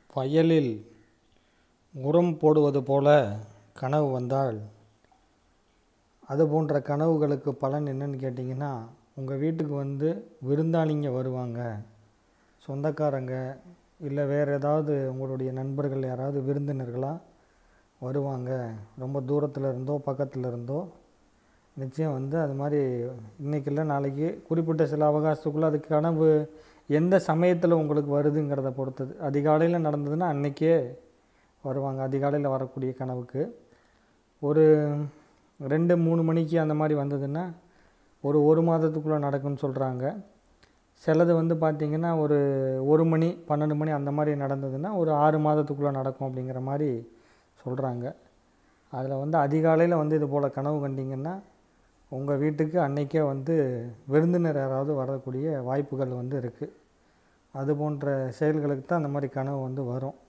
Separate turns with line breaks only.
வயலில் உரம் போடுவது போல கனவு வந்தால் அது போன்ற கனவுகளுக்கு பலன் என்னன்னு கேட்டிங்கன்னா உங்கள் வீட்டுக்கு வந்து விருந்தாளிங்க வருவாங்க சொந்தக்காரங்க இல்லை வேறு ஏதாவது உங்களுடைய நண்பர்கள் யாராவது விருந்தினர்களாக வருவாங்க ரொம்ப தூரத்தில் இருந்தோ பக்கத்தில் இருந்தோ நிச்சயம் வந்து அது மாதிரி இன்றைக்கி இல்லை நாளைக்கு குறிப்பிட்ட சில அவகாசத்துக்குள்ளே அது கனவு எந்த சமயத்தில் உங்களுக்கு வருதுங்கிறத பொறுத்தது அதிகாலையில் நடந்ததுன்னா அன்றைக்கே வருவாங்க அதிகாலையில் வரக்கூடிய கனவுக்கு ஒரு ரெண்டு மூணு மணிக்கு அந்த மாதிரி வந்ததுன்னா ஒரு ஒரு மாதத்துக்குள்ளே நடக்கும்னு சொல்கிறாங்க சிலது வந்து பார்த்திங்கன்னா ஒரு ஒரு மணி பன்னெண்டு மணி அந்த மாதிரி நடந்ததுன்னா ஒரு ஆறு மாதத்துக்குள்ளே நடக்கும் அப்படிங்கிற மாதிரி சொல்கிறாங்க அதில் வந்து அதிகாலையில் வந்து இது போல் கனவு கண்டிங்கன்னா உங்கள் வீட்டுக்கு அன்னைக்கே வந்து விருந்தினர் யாராவது வரக்கூடிய வாய்ப்புகள் வந்து இருக்குது அது போன்ற செயல்களுக்கு தான் அந்த மாதிரி கனவு வந்து வரும்